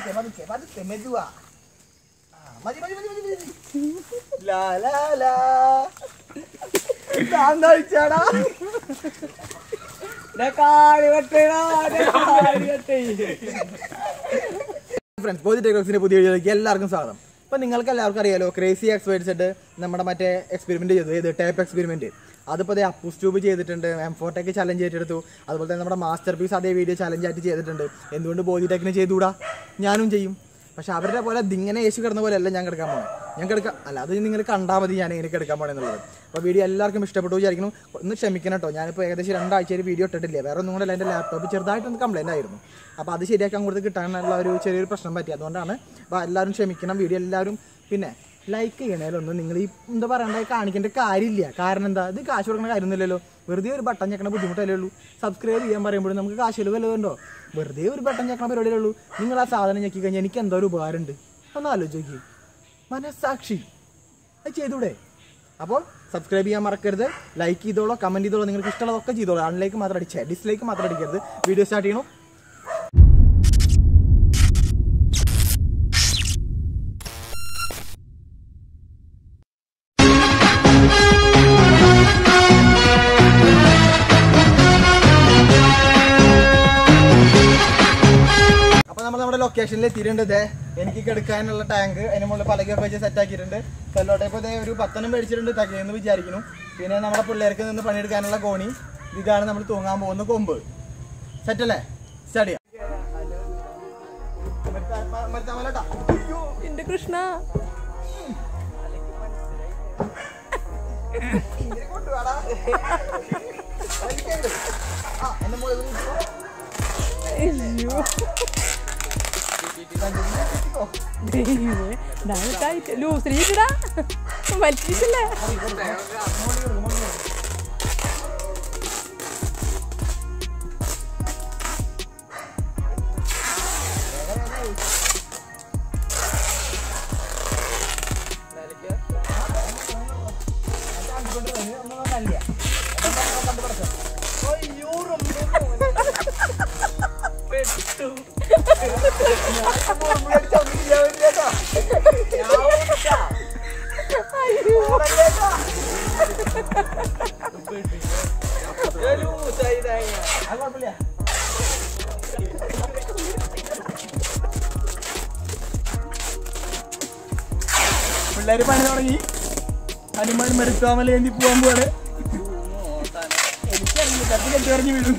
പതുക്കെ പതുക്കെ പതുക്കെ മെതുവാ ആ, മതി മതി മതി മതി മതി ലാ ലാ ലാ താൻ കഴിച്ചാടാ ഫ്രണ്ട്സ് പോസിറ്റീവ് ടെക്നോക്സിന്റെ പുതിയ വീഡിയോയിലേക്ക് എല്ലാവർക്കും സ്വാഗതം ഇപ്പൊ നിങ്ങൾക്ക് എല്ലാവർക്കും അറിയാലോ ക്രേസി എക്സ്പേർട്സ് ആയിട്ട് നമ്മുടെ മറ്റേ എക്സ്പെരിമെന്റ് ചെയ്തു ഏത് ടേപ്പ് എക്സ്പെരിമെന്റ് അതിപ്പോൾ അതേ അപ്പൂസ് ട്യൂബ് ചെയ്തിട്ടുണ്ട് എം ഫോട്ടേക്ക് ചലഞ്ച് ഏറ്റെടുത്തു അതുപോലെ തന്നെ നമ്മുടെ മാസ്റ്റർ പീസ് അതേ വീഡിയോ ചലഞ്ച് ആയിട്ട് ചെയ്തിട്ടുണ്ട് എന്തുകൊണ്ട് ബോഡി ടെക്കിന് ചെയ്തുകൂടാ ഞാനും ചെയ്യും പക്ഷെ അവരുടെ പോലെ ദിങ്ങനെ യേശു കിടന്ന പോലെ അല്ല ഞാൻ കിടക്കാൻ പോണേ ഞാൻ കിടക്കാം അല്ല അത് നിങ്ങൾ കണ്ടാൽ മതി ഞാൻ എങ്ങനെ കിടക്കാൻ പോണേ എന്നുള്ളത് അപ്പോൾ വീഡിയോ എല്ലാവർക്കും ഇഷ്ടപ്പെട്ടു വിചാരിക്കുന്നു ഒന്ന് ക്ഷമിക്കണം കേട്ടോ ഞാനിപ്പോൾ ഏകദേശം രണ്ടാഴ്ചയിൽ വീഡിയോ ഇട്ടിട്ടില്ല വേറെ ഒന്നും കൂടെ എൻ്റെ ലാപ്ടോപ്പ് ചെറുതായിട്ടൊന്ന് കംപ്ലൈൻ്റ് ആയിരുന്നു അപ്പോൾ അത് ശരിയാക്കാൻ കൊടുത്ത് കിട്ടാനുള്ള ഒരു ചെറിയൊരു പ്രശ്നം പറ്റി അതുകൊണ്ടാണ് അപ്പോൾ എല്ലാവരും ക്ഷമിക്കണം വീഡിയോ എല്ലാവരും പിന്നെ ലൈക്ക് ചെയ്യണേലൊന്നും നിങ്ങൾ ഈ എന്താ പറയണ്ട കാണിക്കേണ്ട കാര്യമില്ല കാരണം എന്താ ഇത് കാശ് കൊടുക്കുന്ന കാര്യമൊന്നുമില്ലല്ലോ വെറുതെ ഒരു ബട്ടൺ ഞെക്കണ ബുദ്ധിമുട്ടല്ലേ ഉള്ളൂ സബ്സ്ക്രൈബ് ചെയ്യാൻ പറയുമ്പോഴും നമുക്ക് കാശ് ചിലവ് വല്ലതുണ്ടോ വെറുതെ ഒരു ബട്ടൺ ഞെക്കണ പരിപാടിയേ ഉള്ളൂ നിങ്ങൾ ആ സാധനം ഞെക്കി കഴിഞ്ഞാൽ എനിക്ക് എന്തോ ഒരു ഉപകാരമുണ്ട് ഒന്ന് ആലോചിച്ച് നോക്കി മനസ്സാക്ഷി അത് ചെയ്തൂടെ അപ്പോൾ സബ്സ്ക്രൈബ് ചെയ്യാൻ മറക്കരുത് ലൈക്ക് ചെയ്തോളോ കമൻറ്റ് ചെയ്തോളോ നിങ്ങൾക്ക് ഇഷ്ടമുള്ളതൊക്കെ ചെയ്തോളൂ അൺലൈക്ക് മാത്രം അടിച്ചേ ഡിസ്ലൈക്ക് മാത്രം അടിക്കരുത് വീഡിയോ സ്റ്റാർട്ട് ചെയ്യണം അപ്പൊ നമ്മൾ നമ്മുടെ ലൊക്കേഷനിൽ എത്തിയിട്ടുണ്ട് ദേ എനിക്ക് കിടക്കാനുള്ള ടാങ്ക് അതിന് മുകളിൽ പലകൊക്കെ വെച്ച് സെറ്റ് ആക്കിയിട്ടുണ്ട് സെല്ലോട്ടെ ഇപ്പോൾ ഇതേ ഒരു പത്തെണ്ണം മേടിച്ചിട്ടുണ്ട് തകയെന്ന് വിചാരിക്കുന്നു പിന്നെ നമ്മുടെ പിള്ളേർക്ക് നിന്ന് പണിയെടുക്കാനുള്ള കോണി ഇതാണ് നമ്മൾ തൂങ്ങാൻ പോകുന്ന കൊമ്പ് സെറ്റ് അല്ലേ സ്റ്റാർട്ട് ചെയ്യാം മരുത്താ- മ- മരുത്താമലട്ടാ. അയ്യോ. എന്റെ കൃഷ്ണ ഇങ്ങനെ കൊണ്ടുവാടാ. വലിക്കരുത്. ആ, എന്റെ മുകളിൽ നിന്ന് അയ്യോ ഇരിക്കോ. ദൈവമേ ഡാൻസ് ലൂസിലിടാ വലിച്ചിട്ടില്ലേ പിള്ളേര് പണി തുടങ്ങി ഹനുമാൻ മരുത്താമല എന്തി പോകാൻ പോവാണ് എനിക്കറിയില്ല കത്തി കെട്ടിറങ്ങി വീഴും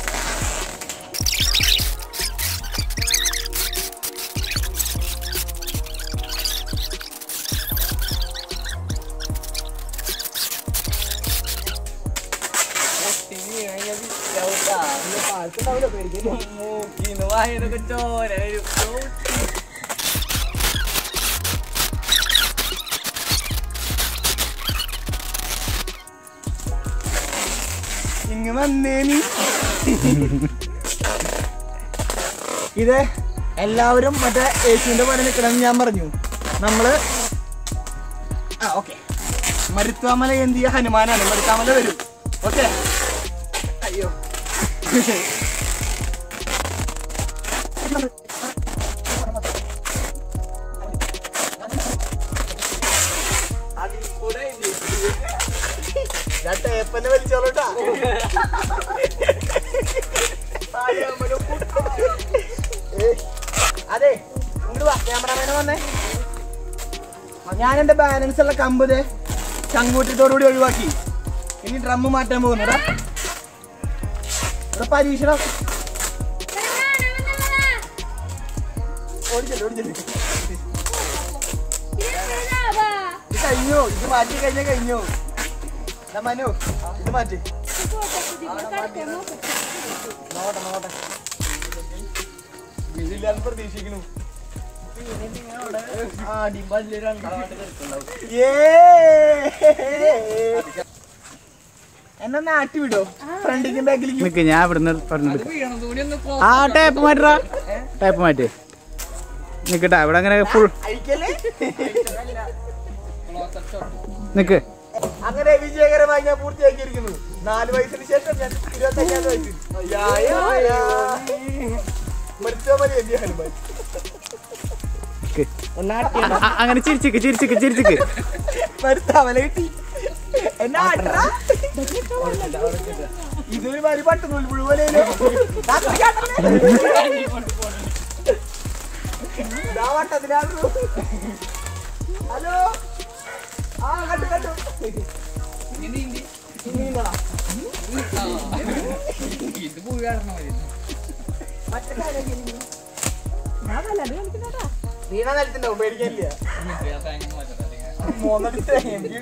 ഇങ്ങ് വന്നേ നീ ഇത് എല്ലാവരും മറ്റേ യേശുവിന്റെ പോലെ നിൽക്കണം ഞാൻ പറഞ്ഞു നമ്മള് ആ ഓക്കെ മരുത്താമല എന്തിയ ഹനുമാനാണ് മരുത്താമല വരും ഓക്കെ അയ്യോ ഞാൻ ടേപ്പന്നെ വലിച്ചോളൂട്ടാ ഏയ്, അതെ ഇങ്ങോട്ട് വാ ക്യാമറമാനെ വന്നേ ഞാൻ എന്റെ ബാലൻസ് ഉള്ള കമ്പ് ദേ ചങ്കൂറ്റത്തോടുകൂടി ഒഴിവാക്കി ഇനി ഡ്രം മാറ്റാൻ പോകുന്നടാ ഇവിടെ പരീക്ഷണം ഓടിച്ചല്ലോ ഓടിച്ചല്ലോ ഇത് കഴിഞ്ഞു ഇത് മാറ്റി കഴിഞ്ഞാൽ കഴിഞ്ഞു ദാ മനു ഇത് മാറ്റി നോട്ടെ നോട്ടെ ഇതില്ലാന്ന് പ്രതീക്ഷിക്കുന്നു എന്നാ നാട്ടി വിടോ ഫ്രണ്ടിക്കും ബാക്കിലേക്കും നിക്ക് ഞാൻ ഇവിടുന്ന് പറഞ്ഞെടുക്കാം ആ ടേപ്പ് മാറ്റാ ടേപ്പ് മാറ്റി നിക്കട്ടാ ഇവിടെ അങ്ങനെ ഫുൾ അഴിക്കല്ലേ നിക്ക് അങ്ങനെ വിജയകരമായി ഞാൻ പൂർത്തിയാക്കിയിരിക്കുന്നു നാല് വയസ്സിന് ശേഷം ഞാൻ ഇരുപത്തഞ്ചാം വയസ്സിൽ യാ, യാ, യാ. മരിച്ചോ മതി എന്തിയ ഹനുമാൻ നിക്ക് അ- അ- അങ്ങനെ ചിരിച്ചിക്ക് ചിരിച്ചിക്ക് ചിരിച്ചിക്ക് വരുത്താവല കിട്ടി എന്നെ ആട്ടടാ. ഇതൊരു മാതിരി പട്ട് നൂൽ പുഴുപോലെയല്ലോ. രാത്രി കാട്ടല്ലേ? ഇതാ വട്ടത്തിലാണ്. ഹലോ ആ കണ്ടു കണ്ടു നീന്തടാ. മറ്റേ കാര്യം ഇനി. ഞാൻ നല്ലത് കളിക്കുന്നതാ വീണ നിലത്തുണ്ടാവും പേടിക്കാനില്ല മൂന്നടി തേങ്ങ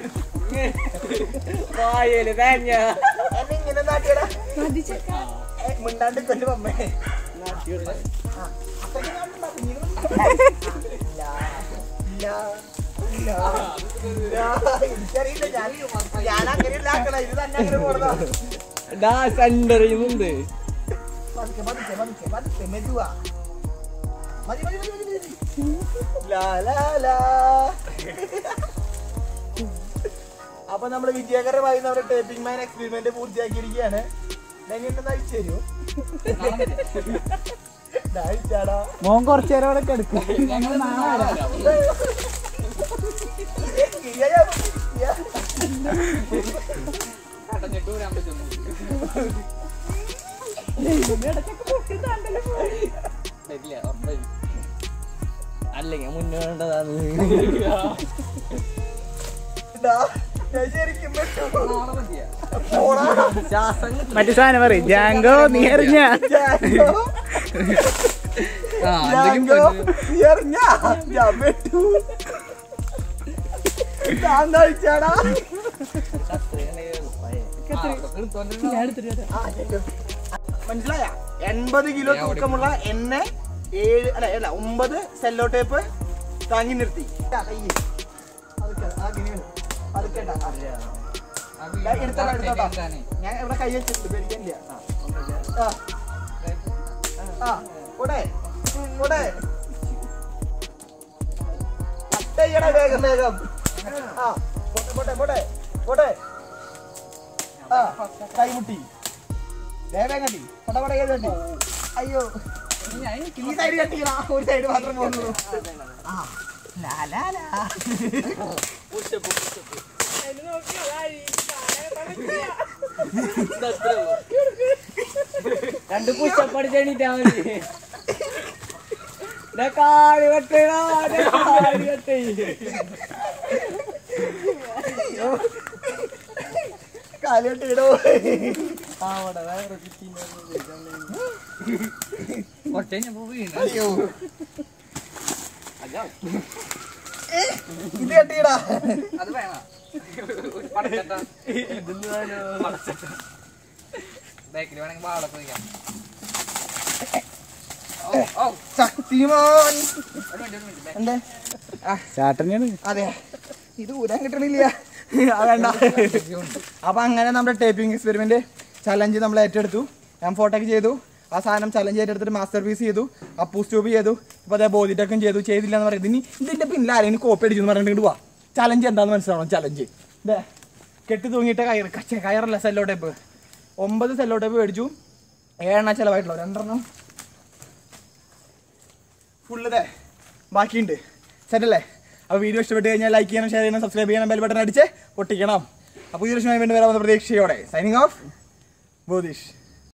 വായല് തേങ്ങ എന്നെ ഇങ്ങനെ നാട്ടിയടാ മതിച്ചക്ക ഏ, മിണ്ടാണ്ട് കൊല്ലു അമ്മേ ആ, അത്രയ്ക്ക് നാളുണ്ടാ, കുഞ്ഞിന് ഇല്ല, ഇല്ല, ഇല്ല, ഇല്ല. എനിക്കറിയില്ല ഞാൻ ഞാൻ അങ്ങനെയല്ല ആക്കണ ഇത് തന്നെ അങ്ങനെ പോണതാ ഡാ സെന്ററിയുന്നുണ്ട് പതുക്കെ പതുക്കെ പതുക്കെ പതുക്കെ മെതുവാ മതി മതി മതി മതി മതി ലാ ലാ ലാ അപ്പൊ നമ്മൾ വിജയകരമായി നമ്മുടെ ടേപ്പിംഗ് മാൻ എക്സ്പെരിമെന്റ് പൂർത്തിയാക്കിയിരിക്കുകയാണ് എങ്ങനെ അയച്ചു തരൂ അയച്ചാടാ മോൻ കുറച്ചു നേരം അവിടെ കിടക്കും അല്ലെങ്കിൽ മുന്നേണ്ടതാണ് ഞാൻ ശരിക്കും പറ്റും. പോടാ. ശ്വാസം മറ്റേ സാധനം പറയും ജാങ്കോ നീ എറിഞ്ഞ ജാങ്കോ. ജാങ്കോ, നീ എറിഞ്ഞാ? ഞാൻ പെട്ടു. താൻ കഴിച്ചാടാ ഞാൻ എടുത്തിട്ട് വരാം ആ, ശരി. മനസ്സിലായ എൺപത് കിലോ തൂക്കമുള്ള എണ്ണ ഏഴ് അല്ല അല്ല ഒമ്പത് സെല്ലോ ടേപ്പ് താങ്ങി നിർത്തി ഇതാ, കയ്യ്. പതുക്കെ, ആ, ഇങ്ങനെയാണ്. പതുക്കെ ഇടാ. ആ. ദാ, എടുത്തോട്ടോ, എടുത്തോട്ടോ. ഞാൻ ഇവിടെ കൈ വെച്ചിട്ടുണ്ട് പേടിക്കാനില്ല ആ. ആ. ആ കൂടെ കൂടെ അട്ടയ്യട വേഗം വേഗം ആ പോട്ടെ പോട്ടെ പോട്ടെ പോട്ടെ ആ കൈമുട്ടി വേഗം കട്ടി പട പട കട്ടി അയ്യോ ഈ സൈഡ് കട്ടിക്കണ ഒരു സൈഡ് മാത്രം പോകുന്നു ആ ലാ ലാ ലാ അതിന് നോക്കി അതായി രണ്ട് പുഷപ്പടിച്ച് എണീറ്റാ മതി ദേ കാല് കെട്ടടാ ദേ കാല് കെട്ടി കാലോട്ടിടോ അയ്യോ ഏ, ഇത് കെട്ടിയിടാ അത് വേണം ബാക്കിൽ വേണമെങ്കിൽ വാളൊക്കെ വയ്ക്കാം ശക്തിമാൻ എന്തേ ചാട്ടനെയാണ് അതെ ഇത് ഊരാൻ കിട്ടണില്ല ആ വേണ്ട അപ്പൊ അങ്ങനെ നമ്മുടെ ടേപ്പിംഗ് എക്സ്പെരിമെന്റ് ചലഞ്ച് നമ്മൾ ഏറ്റെടുത്തു ഞാൻ ഫോട്ടോക്ക് ചെയ്തു ആ സാധനം ചലഞ്ച് ഏറ്റെടുത്തിട്ട് മാസ്റ്റർ പീസ് ചെയ്തു അപ്പൂസ് ട്യൂബ് ചെയ്തു ഇപ്പൊ അതേ ബോധിട്ടൊക്കെ ചെയ്തു ചെയ്തില്ല എന്ന് പറയുന്നത് ഇനി ഇതിന്റെ പിന്നിൽ ആരെങ്കിലും കോപ്പി അടിച്ചു എന്ന് പറഞ്ഞിട്ട് പോവാ ചലഞ്ച് എന്താന്ന് മനസ്സിലാവണം ചലഞ്ച് ഇതേ കെട്ടി തൂങ്ങിയിട്ട് കയറ് കച്ച കയറല്ല സെല്ലോ ടേപ്പ് ഒമ്പത് സെല്ലോ ടേപ്പ് മേടിച്ചു ഏഴെണ്ണ ചിലവായിട്ടുള്ളൂ രണ്ടെണ്ണം ഫുള്ള് ഇതേ ബാക്കിയുണ്ട് സെറ്റല്ലേ അപ്പോൾ വീഡിയോ ഇഷ്ടപ്പെട്ട് കഴിഞ്ഞാൽ ലൈക്ക് ചെയ്യണം ഷെയർ ചെയ്യണം സബ്സ്ക്രൈബ് ചെയ്യണം ബെൽ ബട്ടൺ അടിച്ച് പൊട്ടിക്കണം അപ്പോൾ ഈ ലക്ഷ്യമായി വേണ്ടി വരാവുന്ന പ്രതീക്ഷയോടെ സൈനിങ് ഓഫ് ബോധിഷ്